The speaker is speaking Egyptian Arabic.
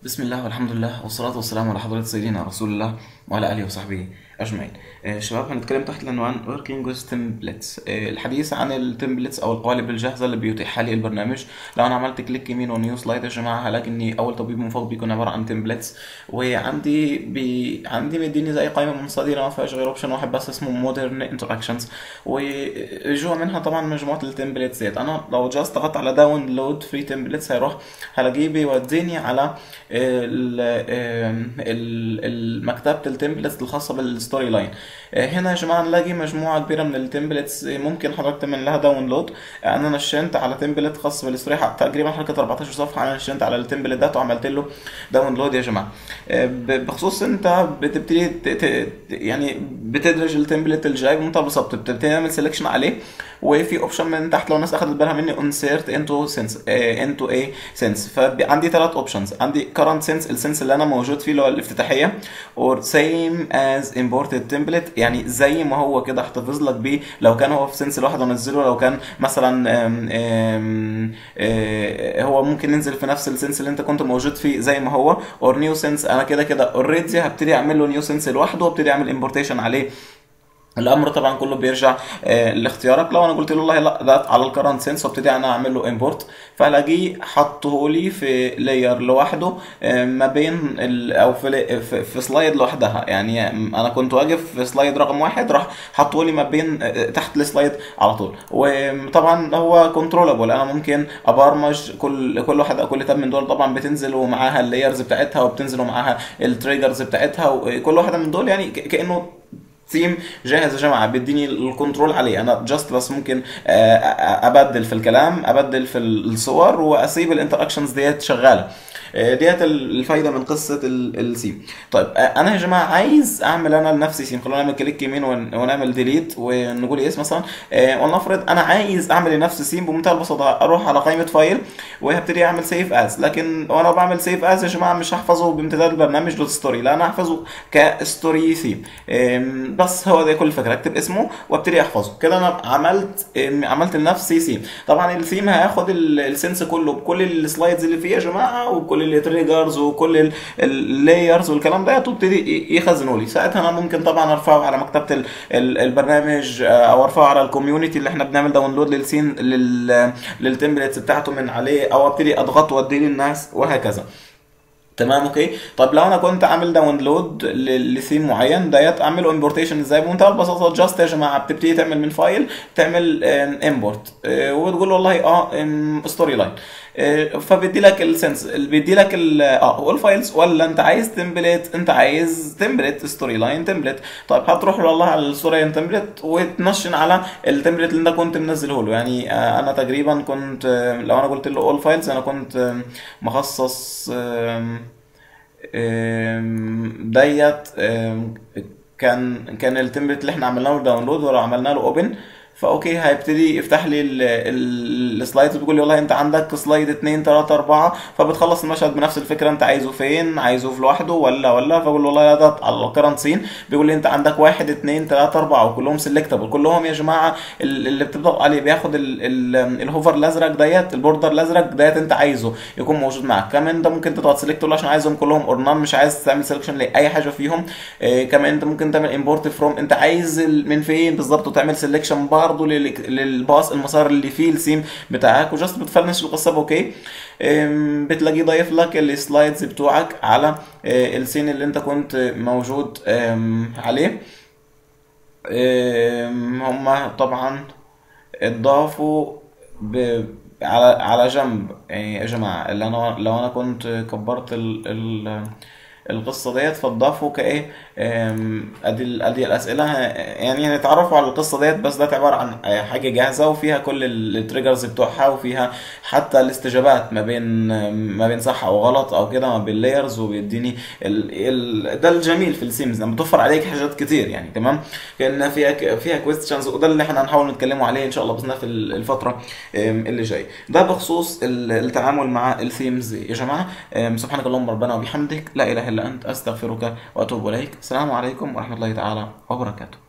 بسم الله والحمد لله والصلاة والسلام على حضرة سيدنا رسول الله وعلى آله وصحبه أجمعين. آه، شباب هنتكلم تحت العنوان Working with Templates آه، الحديث عن التمبلتس أو القوالب الجاهزة اللي بيتيحها لي البرنامج. لو أنا عملت كليك يمين ونيو سلايد يا جماعة هلاقي إني أول تطبيق من فوق بيكون عبارة عن تمبلتس وعندي بي... عندي مديني زي قائمة منصدرة ما فيهاش غير أوبشن واحد بس اسمه مودرن انتراكشنز وجوا منها طبعا مجموعة التمبلتس ديت أنا لو جاست ضغطت على داونلود فري تمبلتس هيروح هلاقيه بيوديني على ال- ال- ال- مكتبة التمبلتس الخاصة بالستوري لاين هنا يا جماعة نلاقي مجموعة كبيرة من التمبلتس ممكن حضرتك تعمل لها داونلود انا نشنت على تمبلت خاص بالستوري تقريبا حركة 14 صفحة انا نشنت على التمبلت ده وعملت له داونلود يا جماعة ب- بخصوص انت بتبتدي ت- ت- يعني بتدرج التمبلت الجاي بمنتهى البساطة بتبتدي تعمل سيلكشن عليه وفي اوبشن من تحت لو الناس اخدت بالها مني انسيرت انتو سنس انتو ايه سنس فعندي ثلاث اوبشنز عندي current sense السنس اللي انا موجود فيه اللي هو الافتتاحيه or same as imported template يعني زي ما هو كده احتفظ لك بيه لو كان هو في سنس لوحده انزله لو كان مثلا أم أم أه هو ممكن ينزل في نفس السنس اللي انت كنت موجود فيه زي ما هو or new sense انا كده كده اوريدي هبتدي اعمل له نيو سنس لوحده وابتدي اعمل امبورتيشن عليه الامر طبعا كله بيرجع آه لاختيارك لو انا قلت له والله لا ده على الكرنت سنس وابتدي انا اعمل له امبورت فهلاقيه حطه لي في لاير لوحده آه ما بين ال او في, ل- في, في سلايد لوحدها يعني انا كنت واقف في سلايد رقم واحد راح حطه لي ما بين آه تحت السلايد على طول وطبعا هو كنترولابل انا ممكن ابرمج كل كل واحد او كل تاب من دول طبعا بتنزل ومعاها اللايرز بتاعتها وبتنزل ومعاها التريجرز بتاعتها وكل واحده من دول يعني ك- كانه ثيم جاهز يا جماعه بيديني الكنترول عليه انا جاست بس ممكن آه، آه، ابدل في الكلام ابدل في الصور واسيب الانتراكشنز ديت شغاله آه، ديت الفايده من قصه السيم طيب آه، انا يا جماعه عايز اعمل انا لنفسي سيم خلونا نعمل كليك يمين ون- ونعمل ديليت ونقول ايه مثلا آه، ولنفرض انا عايز اعمل لنفسي سيم بمنتهى البساطه اروح على قائمه فايل وهبتدي اعمل سيف از لكن وانا بعمل سيف از يا جماعه مش هحفظه بامتداد البرنامج دوت ستوري لا انا هحفظه كستوري ثيم أم، بس هو ده كل الفكره اكتب اسمه وابتدي احفظه كده انا عملت أم، عملت لنفسي ثيم طبعا الثيم هياخد ال- السنس كله بكل السلايدز اللي فيه يا جماعه وكل التريجرز وكل اللايرز والكلام ده وابتدي يخزنوا لي ساعتها انا ممكن طبعا ارفعه على مكتبه ال- ال- البرنامج آه، او ارفعه على الكوميونتي اللي احنا بنعمل داونلود للسين لل للتمبلتس بتاعته من عليه او ابتدي اضغط واديه للناس وهكذا تمام اوكي طب لو انا كنت عامل داونلود ل- لثيم معين ديت اعمله امبورتيشن ازاي بمنتهى البساطه جاست يا جماعه بتبتدي تعمل من فايل تعمل امبورت وتقول له والله اه ستوري لاين فبيدي لك السنس بيدي لك ال- اه هو الفايلز ولا انت عايز تمبلت انت عايز تمبلت ستوري لاين تمبلت طيب هتروح له والله على الستوري لاين تمبلت وتنشن على التمبلت اللي انت كنت منزله له يعني آه، انا تقريبا كنت آه، لو انا قلت له اول فايلز انا كنت آه، مخصص آم، آم، ديت آم، كان كان التمبلت اللي احنا عملنا له داونلود ولو عملنا له اوبن فاوكي هيبتدي يفتح لي ال- ال- السلايدز بيقول لي والله انت عندك سلايد 2 3 4 فبتخلص المشهد بنفس الفكره انت عايزه فين عايزه في لوحده ولا ولا فبقول له والله ده على الكرنت سين بيقول لي انت عندك 1 2 3 4 وكلهم سيلكتبل كلهم يا جماعه ال- اللي بتضغط عليه بياخد ال- ال- الهوفر الازرق ديت البوردر الازرق ديت انت عايزه يكون موجود معاك كمان انت ممكن تضغط سيلكت تقول له عشان عايزهم كلهم اورنان مش عايز تعمل سيلكشن لاي حاجه فيهم آه، كمان انت ممكن تعمل امبورت فروم انت عايز ال- من فين بالظبط وتعمل سيلكشن برضه لل- للباص المسار اللي فيه السيم بتاعك وجاست بتفنش القصه باوكي آم، بتلاقيه ضايف لك السلايدز بتوعك على آه، السين اللي انت كنت موجود آم، عليه آم، هما طبعا اتضافوا ب... على على جنب يعني يا جماعه اللي انا لو انا كنت كبرت ال... ال... القصه ديت فاتضافوا كايه أم، ادي ال- ادي الاسئله ه- يعني هنتعرفوا على القصه ديت بس ده عباره عن حاجه جاهزه وفيها كل التريجرز بتوعها وفيها حتى الاستجابات ما بين ما بين صح او غلط او كده ما بين لايرز وبيديني ال... ال... ده الجميل في السيمز لما بتوفر عليك حاجات كتير يعني تمام كان فيها ك- فيها كويستشنز وده اللي احنا هنحاول نتكلموا عليه ان شاء الله باذن الله في ال- الفتره أم، اللي جايه ده بخصوص ال- التعامل مع الثيمز يا جماعه أم، سبحانك اللهم ربنا وبحمدك لا اله الا انت استغفرك واتوب اليك السلام عليكم ورحمه الله تعالى وبركاته